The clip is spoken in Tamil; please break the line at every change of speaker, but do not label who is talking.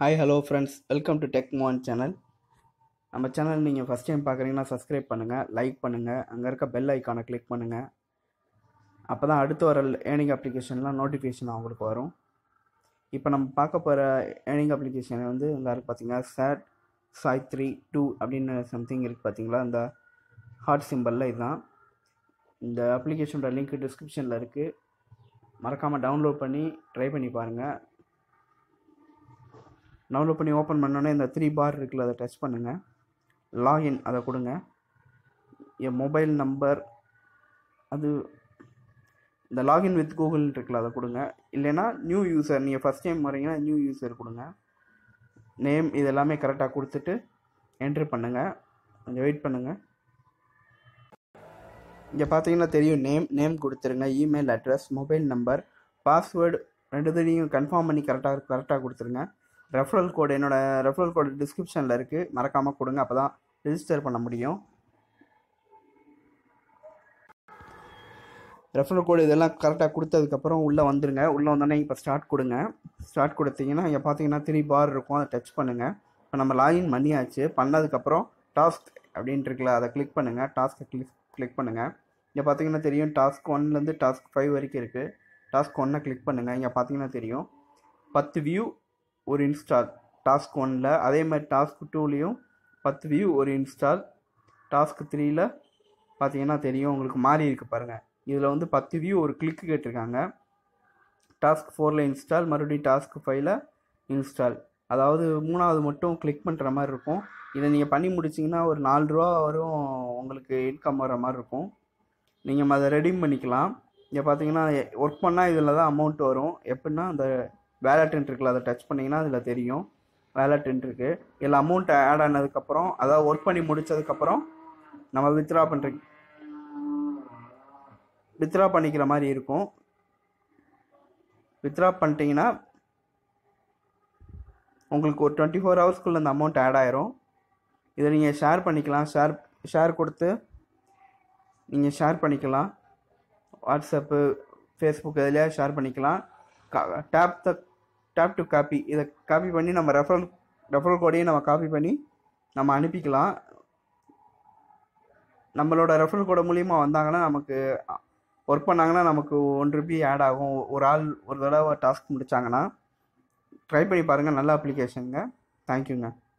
hi hello friends welcome to tech mon channel நம்ம சேனல் நீங்கள் ஃபஸ்ட் டைம் பார்க்குறீங்கன்னா சப்ஸ்கிரைப் பண்ணுங்கள் லைக் பண்ணுங்கள் அங்கே இருக்க பெல் ஐக்கானை கிளிக் பண்ணுங்கள் அப்போ தான் அடுத்து வர ஏர்னிங் அப்ளிகேஷன்லாம் நோட்டிஃபிகேஷன் அவங்களுக்கு வரும் இப்போ நம்ம பார்க்க போகிற ஏர்னிங் அப்ளிகேஷன் வந்து இந்த இருக்கு பார்த்தீங்கன்னா சேட் சாய் த்ரீ டூ அப்படின்னு சம்திங் இருக்குது பார்த்தீங்களா இந்த ஹார்ட் சிம்பலில் இதுதான் இந்த அப்ளிகேஷனோட லிங்க் டிஸ்கிரிப்ஷனில் இருக்குது மறக்காமல் டவுன்லோட் பண்ணி ட்ரை பண்ணி பாருங்கள் டவுன்லோட் பண்ணி ஓப்பன் பண்ணோன்னே இந்த த்ரீ பார் இருக்குல்ல அதை டச் பண்ணுங்கள் லாகின் அதை கொடுங்க என் மொபைல் நம்பர் அது இந்த லாகின் வித் கூகுள் இருக்குல்ல அதை கொடுங்க இல்லைன்னா நியூ யூசர் நீங்கள் ஃபஸ்ட் டைம் வரீங்கன்னா நியூ யூசர் கொடுங்க நேம் இது எல்லாமே கரெக்டாக கொடுத்துட்டு என்ட்ரு பண்ணுங்கள் கொஞ்சம் வெயிட் பண்ணுங்கள் இங்கே பார்த்தீங்கன்னா தெரியும் நேம் நேம் கொடுத்துருங்க email address mobile number password ரெண்டுத்தையும் கன்ஃபார்ம் பண்ணி கரெக்டாக கரெக்டாக கொடுத்துருங்க ரெஃபரல் கோடு என்னோடய ரெஃபரல் கோடு டிஸ்கிரிப்ஷனில் இருக்குது மறக்காமல் கொடுங்க அப்போ தான் ரிஜிஸ்டர் பண்ண முடியும் ரெஃபரல் கோடு இதெல்லாம் கரெக்டாக கொடுத்ததுக்கப்புறம் உள்ளே வந்துடுங்க உள்ளே வந்தோடனே இப்போ ஸ்டார்ட் கொடுங்க ஸ்டார்ட் கொடுத்தீங்கன்னா இங்கே பார்த்தீங்கன்னா த்ரீ பார் இருக்கும் அதை டச் பண்ணுங்கள் இப்போ நம்ம லாகின் பண்ணியாச்சு பண்ணதுக்கப்புறம் டாஸ்க் அப்படின்ட்டு இருக்குல்ல அதை கிளிக் பண்ணுங்கள் டாஸ்க்கை கிளிக் கிளிக் பண்ணுங்கள் இங்கே பார்த்தீங்கன்னா தெரியும் டாஸ்க் ஒன்லேருந்து டாஸ்க் ஃபைவ் வரைக்கும் இருக்குது டாஸ்க் ஒன்னை கிளிக் பண்ணுங்கள் இங்கே பார்த்தீங்கன்னா தெரியும் பத்து வியூ ஒரு இன்ஸ்டால் டாஸ்க் ஒனில் அதே மாதிரி டாஸ்க் டூலேயும் பத்து வியூ ஒரு இன்ஸ்டால் டாஸ்க் த்ரீயில் பார்த்தீங்கன்னா தெரியும் உங்களுக்கு மாறி இருக்கு பாருங்கள் இதில் வந்து பத்து வியூ ஒரு கிளிக்கு கேட்டிருக்காங்க டாஸ்க் ஃபோரில் இன்ஸ்டால் மறுபடியும் டாஸ்க் ஃபைவ்ல இன்ஸ்டால் அதாவது மூணாவது மட்டும் கிளிக் பண்ணுற மாதிரி இருக்கும் இதை நீங்கள் பண்ணி முடிச்சிங்கன்னா ஒரு நாலு ரூபா வரும் உங்களுக்கு இன்கம் வர மாதிரி இருக்கும் நீங்கள் அதை ரெடீம் பண்ணிக்கலாம் இங்கே பார்த்தீங்கன்னா ஒர்க் பண்ணால் இதில் தான் அமௌண்ட் வரும் எப்படின்னா அந்த வேலட்ன்ட் இருக்குல்ல அதை டச் பண்ணிங்கன்னா அதில் தெரியும் வேலட்ன்ட் இருக்குது இதில் அமௌண்ட் ஆட் ஆனதுக்கப்புறம் அதாவது ஒர்க் பண்ணி முடித்ததுக்கப்புறம் நம்ம வித்ரா பண்ணுற வித்ரா பண்ணிக்கிற மாதிரி இருக்கும் வித்ரா பண்ணிட்டீங்கன்னா உங்களுக்கு ஒரு டுவெண்ட்டி ஃபோர் ஹவர்ஸ்க்குள்ளே அந்த அமௌண்ட் ஆட் ஆயிரும் இதை நீங்கள் ஷேர் பண்ணிக்கலாம் ஷேர் ஷேர் கொடுத்து நீங்கள் ஷேர் பண்ணிக்கலாம் வாட்ஸ்அப்பு ஃபேஸ்புக் எதுலையா ஷேர் பண்ணிக்கலாம் tap the tap to copy இதை காப்பி பண்ணி நம்ம ரெஃபரல் ரெஃபரல் கோடையும் நம்ம காப்பி பண்ணி நம்ம அனுப்பிக்கலாம் நம்மளோட ரெஃபரல் கோடை மூலிமா வந்தாங்கன்னா நமக்கு ஒர்க் பண்ணாங்கன்னா நமக்கு ஒன் ருபி ஆட் ஆகும் ஒரு ஆள் ஒரு தடவை டாஸ்க் முடித்தாங்கன்னா ட்ரை பண்ணி பாருங்கள் நல்ல அப்ளிகேஷனுங்க தேங்க்யூங்க